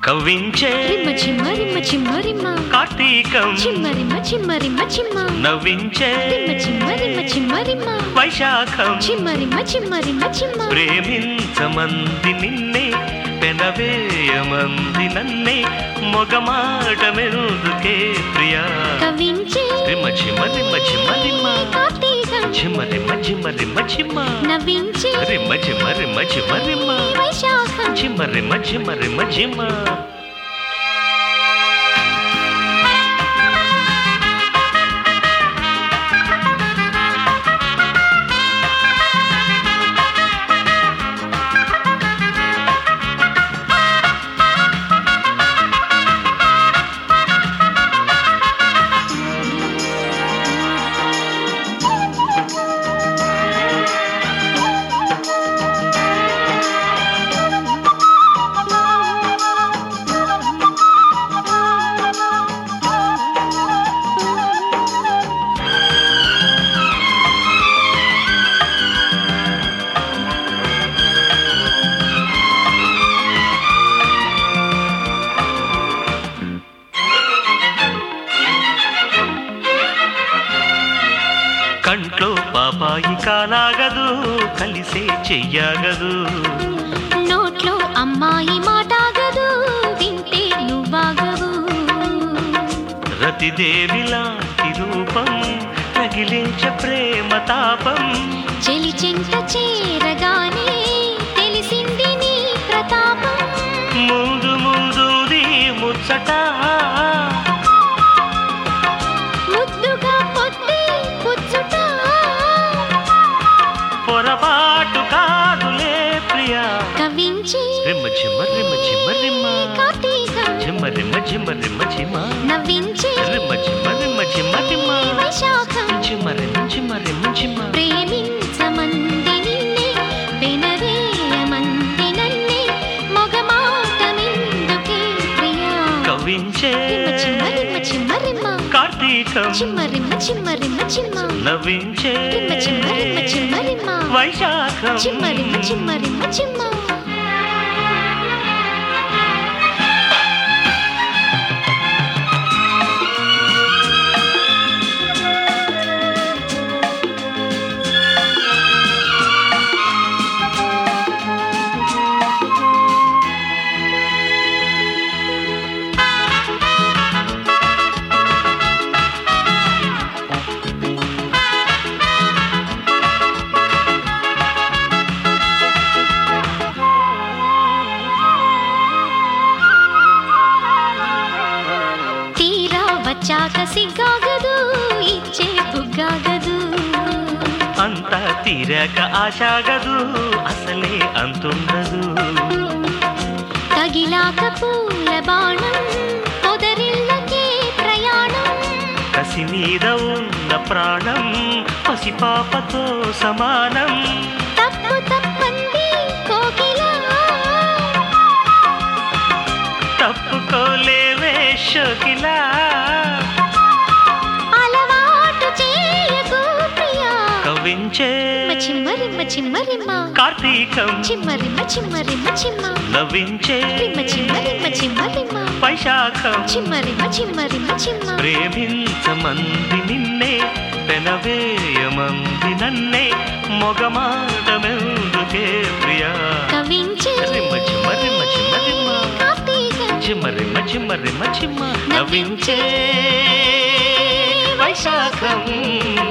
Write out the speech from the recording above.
కవ్వించే రిమ్మ చిమ్మ రిమ్మ చిమ్మ రిమ్మ కార్తీకం చిమ్మ రిమ్మ చిమ్మ రిమ్మ చిమ్మ నవ్వించే రిమ్మ చిమ్మ రిమ్మ చిమ్మ రిమ్మ వైశాఖం చిమ్మ రిమ్మ చిమ్మ రిమ్మ చిమ్మ ప్రేమించమంది నిన్నే పెనవేయమంది నన్నే మొగమాట మెరుదుకే ప్రియా కవించే రిమ్మ చిమ్మ రిమ్మ చిమ్మ రిమ్మ కార్తీకం చిమ్మ రిమ్మ చిమ్మ రిమ్మ చిమ్మ నవ్వించే రిమ్మ చిమ్మ రిమ్మ చిమ్మ రిమ్మ వైశాఖం చిమ్మ రిమ్మ చిమ్మ రిమ్మ చిమ్మ కంట్లో పాపాయి కాలాగదు కలిసే చెయ్యగదు నోట్లో అమ్మాయి మాటాగదు వింటే నువ్వాగవు రతిదేవి లాంటి రూపం తగిలించ ప్రేమ తాపం చెలి చెంత చేరగానే తెలిసింది నీ ప్రతాపం ముందు ముందుది ముచ్చట ముద్దుగా పొద్ది పుచ్చుట పొరపాటు కాదులే ప్రియా కవించి రిమ్మ చిమ్మ రిమ్మ చిమ్మ రిమ్మ కార్తీకం చిమ్మ రిమ్మ చిమ్మ రిమ్మ చిమ్మ నవ్వించి రిమ్మ చిమ్మ రిమ్మ చిమ్మ రిమ్మ వైశాఖం చిమ్మ రిమ్మ చిమ్మ రిమ్మ చిమ్మ ప్రేమించమంది నిన్నే పెనవేయమంది నన్నే మొగమాటమెందుకే ప్రియా కవించే రిమ్మ చిమ్మ రిమ్మ చిమ్మ రిమ్మ కార్తీకం చిమ్మ రిమ్మ చిమ్మ రిమ్మ చిమ్మ నవ్వించే రిమ్మ చిమ్మ రిమ్మ చిమ్మ రిమ్మ వైశాఖం చిమ్మ రిమ్మ చిమ్మ రిమ్మ చిమ్మ తీరా వచ్చాక సిగ్గాగదు ఇచ్చే బుగ్గాగదు అంత తీరాక ఆశాగదు అసలే అంతుండదు తగిలాక పూల బాణం పొదరిల్లకే ప్రయాణం కసి మీద ఉన్న ప్రాణం పసిపాపతో సమానం తప్పు తప్పంది కోకిలా తప్పుకోలేవే షోకిలా అలవాటు చేయకు ప్రియా కవించే చిమ్మ చిమ్మ రిమ్మ కార్తీకం చిమ్మ రిమ్మ చిమ్మ రిమ్మ చిమ్మ నవ్వించే రిమ్మ చిమ్మ రిమ్మ చిమ్మ రిమ్మ వైశాఖం చిమ్మ రిమ్మ చిమ్మ రిమ్మ చిమ్మ ప్రేమించమంది నిన్నే పెనవేయమంది నన్నే మొగమాటమెందుకే ప్రియా కవించే రిమ్మ చిమ్మ రిమ్మ చిమ్మ రిమ్మ కార్తీకం చిమ్మ రిమ్మ చిమ్మ రిమ్మ చిమ్మ నవ్వించే వైశాఖం